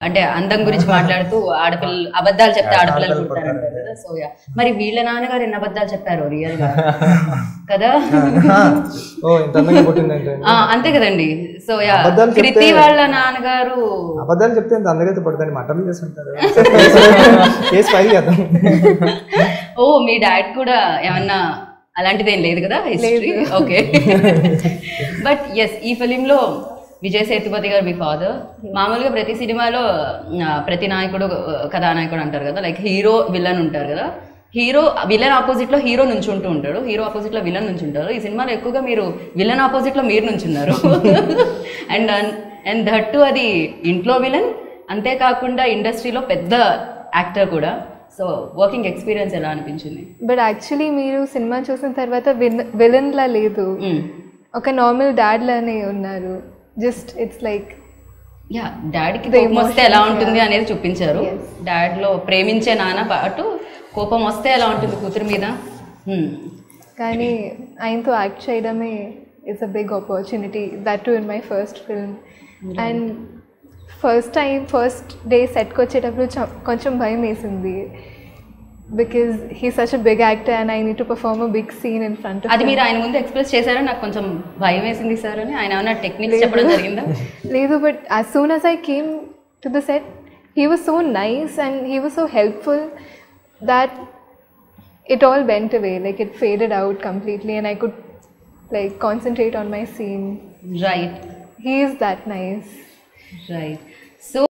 అంటే అందం గురించి మాట్లాడుతూ ఆడపిల్ల అబద్ధాలు చెప్తే ఆడపిల్లలు ఆడపిల్లలు పుడతారంటారు కదా సో యా మరి వీళ్ళ నాన్నగారు ఎన్ని అబద్ధాలు చెప్పారు రియల్ గా కదా ఓ ఇంత అందంగా పుట్టిందంటే ఆ, అంతే కదండి సో యా అబద్ధాలు చెప్తే- కృతి వాళ్ళ నాన్నగారు అబద్ధాలు చెప్తే ఇంత అందగైతే పడుతుంది మటన్లు చేస్తుంటారు కేసు ఫైల్ చేద్దాం ఓ మీ డాడ్ కూడా ఏమన్నా అలాంటిదేం లేదు కదా హిస్టరీ ఓకే బట్ ఎస్ ఈ ఫిలింలో విజయ్ సేతుపతి గారు మీ ఫాదర్ మామూలుగా ప్రతి సినిమాలో ఆ, ప్రతి నాయకుడు ఆ, కథానాయకుడు అంటారు కదా లైక్ హీరో విలన్ ఉంటారు కదా హీరో విలన్ ఆపోజిట్ లో హీరో నుంచుంటూ ఉంటాడు హీరో ఆపోజిట్ లో విలన్ నుంచుంటారు ఈ సినిమాలో ఎక్కువగా మీరు విలన్ ఆపోజిట్ లో మీరు నుంచున్నారు అండ్ అండ్ దట్టు అది ఇంట్లో విలన్ అంతేకాకుండా ఇండస్ట్రీలో పెద్ద యాక్టర్ కూడా సో వర్కింగ్ ఎక్స్పీరియన్స్ ఎలా అనిపించింది బట్ యాక్చువల్లీ మీరు సినిమా చూసిన తర్వాత విన్ విలన్లా లేదు ఒక నార్మల్ డాడ్ లానే ఉన్నారు జస్ట్ ఇట్స్ లైక్ యా డాడీకి The కోపం వస్తే ఎలా emotions, ఉంటుంది yeah. అనేది చూపించారు Yes. డాడ్ లో ప్రేమించే నాన్న పాటు కోపం వస్తే ఎలా ఉంటుంది కూతురు మీద Hmm. కానీ ఆయనతో యాక్ట్ చేయడమే it's a big opportunity that to in my first film and first time first day సెట్కి వచ్చేటప్పుడు చ- కొంచెం భయం వేసింది because he such a big actor and I need to perform a big scene in front అది మీరు ఆయన ముందు ఎక్స్ప్రెస్ చేశారా నాకు కొంచెం భయం వేసింది సార్ అని ఆయన ఏమైనా టెక్నిక్స్ చెప్పడం జరిగిందా లేదు but as soon as I came to the set he was so nice and he was so helpful that it all went away like it faded out completely and i could like concentrate on my scene right he is that nice right so